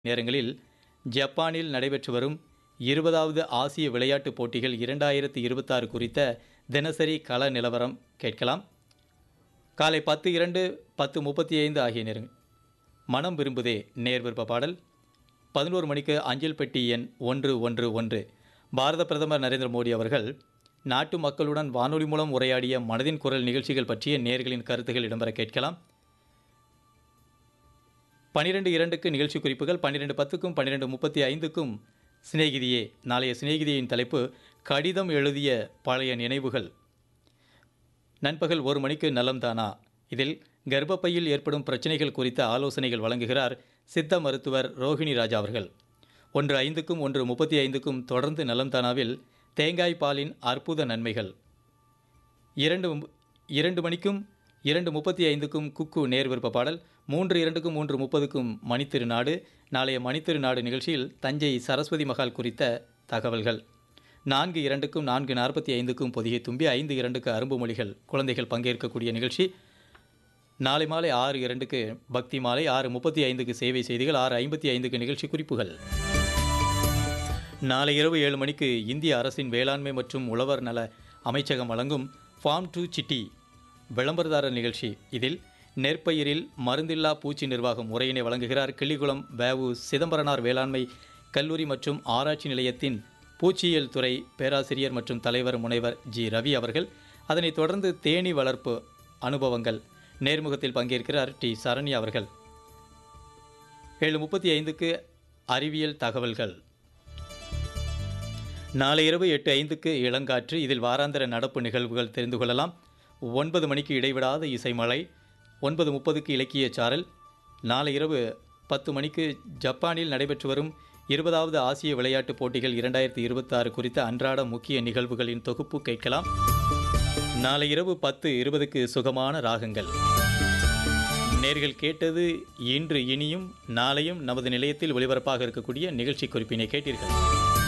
நேரங்களில் ஜப்பானில் நடைபெற்று வரும் இருபதாவது ஆசிய விளையாட்டுப் போட்டிகள் இரண்டாயிரத்து இருபத்தாறு குறித்த தினசரி கள நிலவரம் கேட்கலாம் காலை பத்து இரண்டு பத்து முப்பத்தி ஐந்து ஆகிய நேரங்கள் மனம் விரும்புதே நேர் விருப்ப பாடல் பதினோரு மணிக்கு அஞ்சல் பெட்டி எண் ஒன்று ஒன்று ஒன்று பாரத பிரதமர் நரேந்திர மோடி அவர்கள் நாட்டு மக்களுடன் வானொலி மூலம் உரையாடிய மனதின் குரல் நிகழ்ச்சிகள் பற்றிய நேர்களின் கருத்துகள் இடம்பெற கேட்கலாம் பன்னிரெண்டு இரண்டுக்கு நிகழ்ச்சி குறிப்புகள் பன்னிரெண்டு பத்துக்கும் பன்னிரெண்டு முப்பத்தி ஐந்துக்கும் சிநேகிதியே நாளைய சிநேகிதியின் தலைப்பு கடிதம் எழுதிய பழைய நினைவுகள் நண்பகல் ஒரு மணிக்கு நலம் தானா இதில் கர்ப்பப்பையில் ஏற்படும் பிரச்சனைகள் குறித்த ஆலோசனைகள் வழங்குகிறார் சித்த மருத்துவர் ரோஹிணி ராஜா அவர்கள் ஒன்று ஐந்துக்கும் ஒன்று முப்பத்தி ஐந்துக்கும் தொடர்ந்து நலம் தானாவில் தேங்காய் பாலின் அற்புத நன்மைகள் இரண்டு இரண்டு மணிக்கும் இரண்டு முப்பத்தி ஐந்துக்கும் குக்கு நேர் விருப்ப பாடல் மூன்று இரண்டுக்கும் மூன்று முப்பதுக்கும் மணித்திருநாடு நாளைய மணித்திருநாடு நிகழ்ச்சியில் தஞ்சை சரஸ்வதி மகால் குறித்த தகவல்கள் நான்கு இரண்டுக்கும் நான்கு நாற்பத்தி ஐந்துக்கும் பொதிகை தும்பி ஐந்து இரண்டுக்கு அரும்பு மொழிகள் குழந்தைகள் பங்கேற்கக்கூடிய நிகழ்ச்சி நாளை மாலை ஆறு இரண்டுக்கு பக்தி மாலை ஆறு முப்பத்தி ஐந்துக்கு சேவை செய்திகள் ஆறு ஐம்பத்தி ஐந்துக்கு நிகழ்ச்சி குறிப்புகள் நாளை இரவு ஏழு மணிக்கு இந்திய அரசின் வேளாண்மை மற்றும் உழவர் நல அமைச்சகம் வழங்கும் ஃபார்ம் டு சிட்டி விளம்பரதாரர் நிகழ்ச்சி இதில் நெற்பயிரில் மருந்தில்லா பூச்சி நிர்வாகம் முறையினை வழங்குகிறார் கிள்ளிகுளம் வேவு சிதம்பரனார் வேளாண்மை கல்லூரி மற்றும் ஆராய்ச்சி நிலையத்தின் பூச்சியியல் துறை பேராசிரியர் மற்றும் தலைவர் முனைவர் ஜி ரவி அவர்கள் அதனைத் தொடர்ந்து தேனி வளர்ப்பு அனுபவங்கள் நேர்முகத்தில் பங்கேற்கிறார் டி சரண்யா அவர்கள் ஏழு முப்பத்தி ஐந்துக்கு அறிவியல் தகவல்கள் நாளை இரவு எட்டு ஐந்துக்கு இளங்காற்று இதில் வாராந்திர நடப்பு நிகழ்வுகள் தெரிந்து கொள்ளலாம் ஒன்பது மணிக்கு இடைவிடாத இசைமலை ஒன்பது முப்பதுக்கு இலக்கிய சாரல் நாளை இரவு பத்து மணிக்கு ஜப்பானில் நடைபெற்று வரும் இருபதாவது ஆசிய விளையாட்டுப் போட்டிகள் இரண்டாயிரத்தி இருபத்தாறு குறித்த அன்றாட முக்கிய நிகழ்வுகளின் தொகுப்பு கேட்கலாம் நாளை இரவு பத்து இருபதுக்கு சுகமான ராகங்கள் நேர்கள் கேட்டது இன்று இனியும் நாளையும் நமது நிலையத்தில் ஒளிபரப்பாக இருக்கக்கூடிய நிகழ்ச்சி குறிப்பினை கேட்டீர்கள்